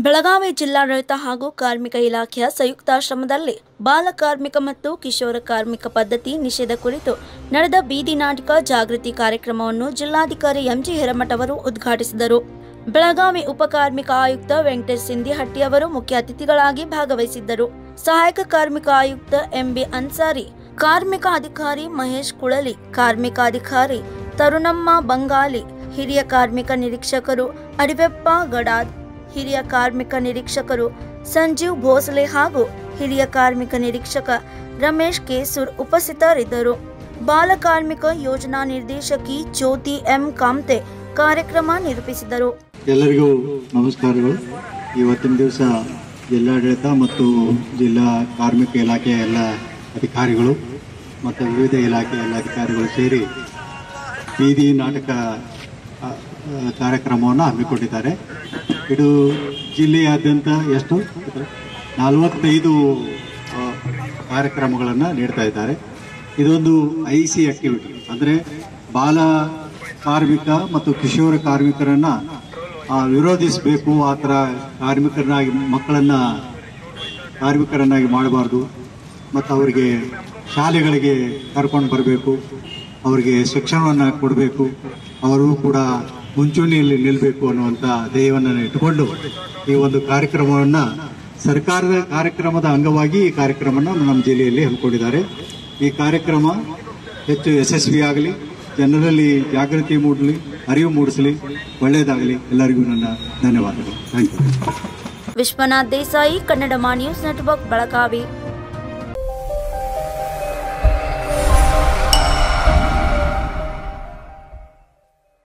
ಬೆಳಗಾವಿ ಜಿಲ್ಲಾಡಳಿತ ಹಾಗೂ ಕಾರ್ಮಿಕ ಇಲಾಖೆಯ ಸಂಯುಕ್ತಾಶ್ರಮದಲ್ಲಿ ಬಾಲ ಕಾರ್ಮಿಕ ಮತ್ತು ಕಿಶೋರ ಕಾರ್ಮಿಕ ಪದ್ಧತಿ ನಿಷೇಧ ಕುರಿತು ನಡೆದ ಬೀದಿ ನಾಟಕ ಜಾಗೃತಿ ಕಾರ್ಯಕ್ರಮವನ್ನು ಜಿಲ್ಲಾಧಿಕಾರಿ ಎಂಜಿ ಹಿರಮಠ ಅವರು ಉದ್ಘಾಟಿಸಿದರು ಬೆಳಗಾವಿ ಉಪಕಾರ್ಮಿಕ ಆಯುಕ್ತ ವೆಂಕಟೇಶ್ ಸಿಂಧಿಹಟ್ಟಿ ಅವರು ಮುಖ್ಯ ಅತಿಥಿಗಳಾಗಿ ಭಾಗವಹಿಸಿದ್ದರು ಸಹಾಯಕ ಕಾರ್ಮಿಕ ಆಯುಕ್ತ ಎಂಬಿ ಅನ್ಸಾರಿ ಕಾರ್ಮಿಕ ಅಧಿಕಾರಿ ಮಹೇಶ್ ಕುಳಲಿ ಕಾರ್ಮಿಕ ಅಧಿಕಾರಿ ತರುಣಮ್ಮ ಬಂಗಾಲಿ ಹಿರಿಯ ಕಾರ್ಮಿಕ ನಿರೀಕ್ಷಕರು ಅಡಿವೆಪ್ಪ ಗಡಾದ್ ಹಿರಿಯ ಕಾರ್ಮಿಕ ನಿರೀಕ್ಷಕರು ಸಂಜೀವ್ ಭೋಸಲೆ ಹಾಗೂ ಹಿರಿಯ ಕಾರ್ಮಿಕ ನಿರೀಕ್ಷಕ ರಮೇಶ್ ಕೇಸೂರ್ ಉಪಸ್ಥಿತರಿದ್ದರು ಬಾಲ ಕಾರ್ಮಿಕ ಯೋಜನಾ ನಿರ್ದೇಶಕಿ ಜ್ಯೋತಿ ಎಂ ಕಾಮ್ತೆ ಕಾರ್ಯಕ್ರಮ ನಿರೂಪಿಸಿದರು ಎಲ್ಲರಿಗೂ ನಮಸ್ಕಾರಗಳು ಇವತ್ತಿನ ದಿವಸ ಜಿಲ್ಲಾಡಳಿತ ಮತ್ತು ಜಿಲ್ಲಾ ಕಾರ್ಮಿಕ ಇಲಾಖೆಯ ಎಲ್ಲ ಅಧಿಕಾರಿಗಳು ಮತ್ತು ವಿವಿಧ ಇಲಾಖೆಯ ಎಲ್ಲ ಅಧಿಕಾರಿಗಳು ಸೇರಿ ಬೀದಿ ನಾಟಕ ಆ, ಆ, ಕಾರ್ಯಕ್ರಮವನ್ನು ಹಮ್ಮಿಕೊಂಡಿದ್ದಾರೆ ಇದು ಜಿಲ್ಲೆಯಾದ್ಯಂತ ಎಷ್ಟು ನಲವತ್ತೈದು ಕಾರ್ಯಕ್ರಮಗಳನ್ನು ನೀಡ್ತಾ ಇದ್ದಾರೆ ಇದೊಂದು ಐ ಸಿ ಆಕ್ಟಿವಿಟಿ ಅಂದರೆ ಬಾಲ ಕಾರ್ಮಿಕ ಮತ್ತು ಕಿಶೋರ ಕಾರ್ಮಿಕರನ್ನು ವಿರೋಧಿಸಬೇಕು ಆ ಥರ ಕಾರ್ಮಿಕರನ್ನಾಗಿ ಮಕ್ಕಳನ್ನು ಕಾರ್ಮಿಕರನ್ನಾಗಿ ಮಾಡಬಾರ್ದು ಮತ್ತು ಅವರಿಗೆ ಶಾಲೆಗಳಿಗೆ ಕರ್ಕೊಂಡು ಬರಬೇಕು ಅವರಿಗೆ ಶಿಕ್ಷಣವನ್ನು ಕೊಡಬೇಕು ಅವರು ಕೂಡ ಮುಂಚೂಣಿಯಲ್ಲಿ ನಿಲ್ಲಬೇಕು ಅನ್ನುವಂಥ ಧ್ಯೇಯವನ್ನು ಇಟ್ಟುಕೊಂಡು ಈ ಒಂದು ಕಾರ್ಯಕ್ರಮವನ್ನು ಸರ್ಕಾರದ ಕಾರ್ಯಕ್ರಮದ ಅಂಗವಾಗಿ ಈ ಕಾರ್ಯಕ್ರಮವನ್ನು ನಮ್ಮ ಜಿಲ್ಲೆಯಲ್ಲಿ ಹಮ್ಮಿಕೊಂಡಿದ್ದಾರೆ ಈ ಕಾರ್ಯಕ್ರಮ ಹೆಚ್ಚು ಯಶಸ್ವಿಯಾಗಲಿ ಜನರಲ್ಲಿ ಜಾಗೃತಿ ಮೂಡಲಿ ಅರಿವು ಮೂಡಿಸಲಿ ಒಳ್ಳೆಯದಾಗಲಿ ಎಲ್ಲರಿಗೂ ನನ್ನ ಧನ್ಯವಾದಗಳು ಥ್ಯಾಂಕ್ ಯು ವಿಶ್ವನಾಥ್ ದೇಸಾಯಿ ಕನ್ನಡ ಮಾ ನ್ಯೂಸ್ ನೆಟ್ವರ್ಕ್ ಬೆಳಗಾವಿ